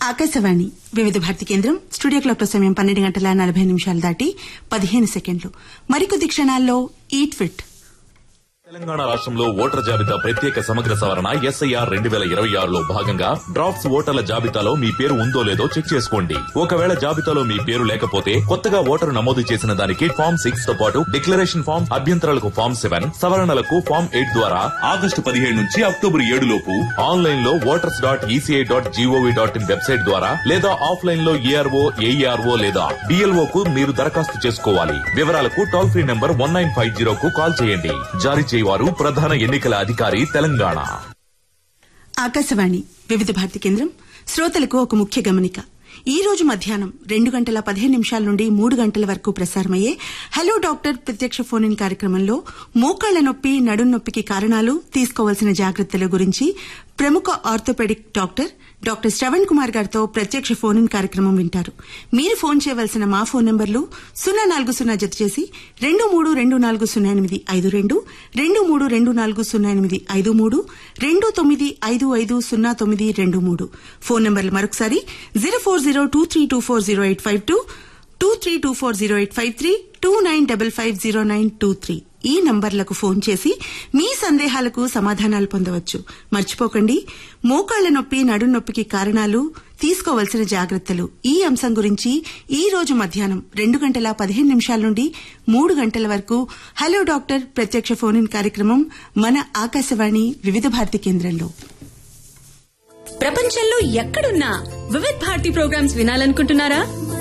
ఆకాశవాణి వివిధ భారతి కేంద్రం studio clock సమయం పన్నెండు గంటల నలభై నిమిషాలు దాటి పదిహేను సెకండ్లు మరికొద్ది క్షణాల్లో ఈట్ ఫిట్ తెలంగాణ రాష్ట్రంలో ఓటర్ జాబితా ప్రత్యేక సమగ్ర సవరణ ఎస్ఐఆర్ రెండు వేల ఇరవై ఆరులో భాగంగా డ్రాఫ్ట్స్ ఓటర్ల జాబితాలో మీ పేరు ఉందో లేదో చెక్ చేసుకోండి ఒకవేళ జాబితాలో మీ పేరు లేకపోతే కొత్తగా ఓటరు నమోదు చేసిన దానికి ఫామ్ సిక్స్ తో పాటు డిక్లరేషన్ ఫామ్ అభ్యంతరాలకు ఫామ్ సెవెన్ సవరణలకు ఫామ్ ఎయిట్ ద్వారా ఆగస్టు పదిహేడు నుంచి అక్టోబర్ ఏడు లోపు ఆన్లైన్ లో voters dot ECI dot gov dot in website ద్వారా లేదా ఆఫ్లైన్ లో ఏఆర్ఓ ఏఈఆర్ఓ లేదా డిఎల్ఓ కు మీరు దరఖాస్తు చేసుకోవాలి వివరాలకు toll free number one nine five zero కు కాల్ చేయండి జారీ చేయవారు ప్రధాన ఎన్నికల అధికారి తెలంగాణ ఆకాశవాణి వివిధ భారతి కేంద్రం శ్రోతలకు ఒక ముఖ్య గమనిక ఈ రోజు మధ్యాహ్నం రెండు గంటల పదిహేను నిమిషాల నుండి మూడు గంటల వరకు ప్రసారమయ్యే హలో డాక్టర్ ప్రత్యక్ష ఫోన్ ఇన్ కార్యక్రమంలో మోకాళ్ల నొప్పి నడుం నొప్పికి కారణాలు తీసుకోవాల్సిన జాగ్రత్తల గురించి ప్రముఖ orthopaedic doctor doctor Shravan Kumar గారితో ప్రత్యక్ష ఫోన్ ఇన్ కార్యక్రమం వింటారు మీరు ఫోన్ చేయవలసిన మా ఫోన్ నంబర్లు సున్నా నాలుగు సున్నా జత చేసి రెండు మూడు రెండు నాలుగు సున్నా ఎనిమిది ఐదు రెండు రెండు మూడు రెండు నాలుగు సున్నా ఎనిమిది ఐదు మూడు రెండు తొమ్మిది ఐదు ఐదు సున్నా తొమ్మిది రెండు మూడు ఫోన్ నంబర్లు మరొకసారి zero four zero two three two four zero eight five two two three two four zero eight five three two nine double five zero nine two three ఈ నంబర్లకు ఫోన్ చేసి మీ సందేహాలకు సమాధానాలు పొందవచ్చు మర్చిపోకండి మోకాళ్ల నొప్పి నడుం నొప్పికి కారణాలు తీసుకోవలసిన జాగ్రత్తలు ఈ అంశం గురించి ఈ రోజు మధ్యాహ్నం రెండు గంటల పదిహేను నిమిషాల నుండి మూడు గంటల వరకు హలో డాక్టర్ ప్రత్యక్ష ఫోన్ ఇన్ కార్యక్రమం మన ఆకాశవాణి వివిధ భారతి కేంద్రంలో ప్రపంచంలో ఎక్కడున్నా వివిధ్ భారతి ప్రోగ్రామ్స్ వినాలనుకుంటున్నారా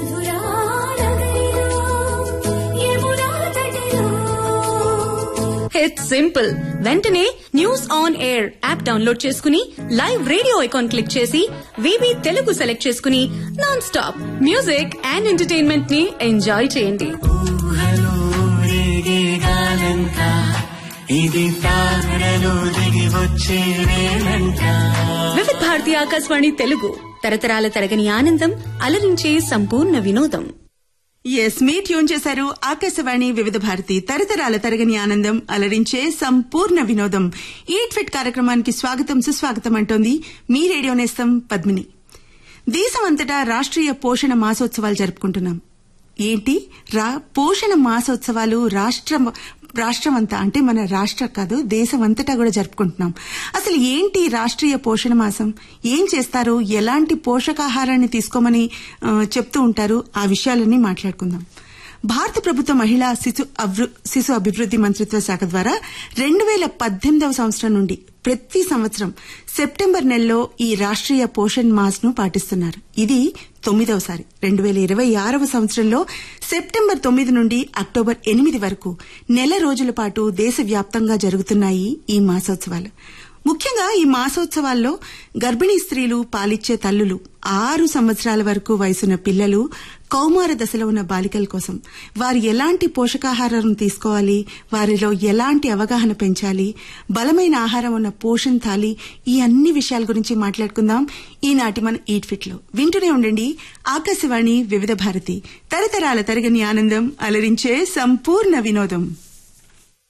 ఇట్స్ సింపుల్ వెంటనే news on air app download చేసుకుని లైవ్ రేడియో ఐకాన్ క్లిక్ చేసి వివి తెలుగు సెలెక్ట్ చేసుకుని non stop music and entertainment ని ఎంజాయ్ చేయండి ఊహలో రేగేగాలంట ఇది తారలో దిగి వచ్చే వేళంట వివిధ్ భారతి ఆకాశవాణి తెలుగు తరతరాల తరగని ఆనందం అలరించే సంపూర్ణ వినోదం ఎస్ మీ ట్యూన్ చేశారు ఆకాశవాణి వివిధ భారతి తరతరాల తరగని ఆనందం అలరించే సంపూర్ణ వినోదం ఈట్ ఫిట్ కార్యక్రమానికి స్వాగతం సుస్వాగతం అంటోంది మీ రేడియో నేస్తం పద్మిని దేశమంతటా రాష్ట్రీయ పోషణ మాసోత్సవాలు జరుపుకుంటున్నాం ఏంటి రా పోషణ మాసోత్సవాలు రాష్ట్ర రాష్ట్రమంతా అంటే మన రాష్ట్ర కాదు దేశం అంతటా కూడా జరుపుకుంటున్నాం అసలు ఏంటి రాష్ట్రీయ పోషణ మాసం ఏం చేస్తారు ఎలాంటి పోషకాహారాన్ని తీసుకోమని ఆ, చెప్తూ ఉంటారు ఆ విషయాలన్నీ మాట్లాడుకుందాం భారత ప్రభుత్వ మహిళా శిశు అభృ- శిశు అభివృద్ది మంత్రిత్వ శాఖ ద్వారా రెండు వేల పద్దెనిమిదవ సంవత్సరం నుండి ప్రతి సంవత్సరం సెప్టెంబర్ నెలలో ఈ రాష్ట్రీయ పోషణ్ మాస్ ను పాటిస్తున్నారు ఇది తొమ్మిదవసారి రెండు వేల ఇరవై ఆరవ సంవత్సరంలో సెప్టెంబర్ తొమ్మిది నుండి అక్టోబర్ ఎనిమిది వరకు నెల రోజుల పాటు దేశవ్యాప్తంగా జరుగుతున్నాయి ఈ మాసోత్సవాలు ముఖ్యంగా ఈ మాసోత్సవాల్లో గర్భిణీ స్త్రీలు పాలిచ్చే తల్లులు ఆరు సంవత్సరాల వరకు వయసున్న పిల్లలు కౌమార దశలో ఉన్న బాలికల కోసం వారు ఎలాంటి పోషకాహారం తీసుకోవాలి వారిలో ఎలాంటి అవగాహన పెంచాలి బలమైన ఆహారం ఉన్న పోషణ్ థాలి ఈ అన్ని విషయాల గురించి మాట్లాడుకుందాం ఈనాటి మన ఈట్ ఫిట్ లో వింటూనే ఉండండి ఆకాశవాణి వివిధ భారతి తరతరాల తరగని ఆనందం అలరించే సంపూర్ణ వినోదం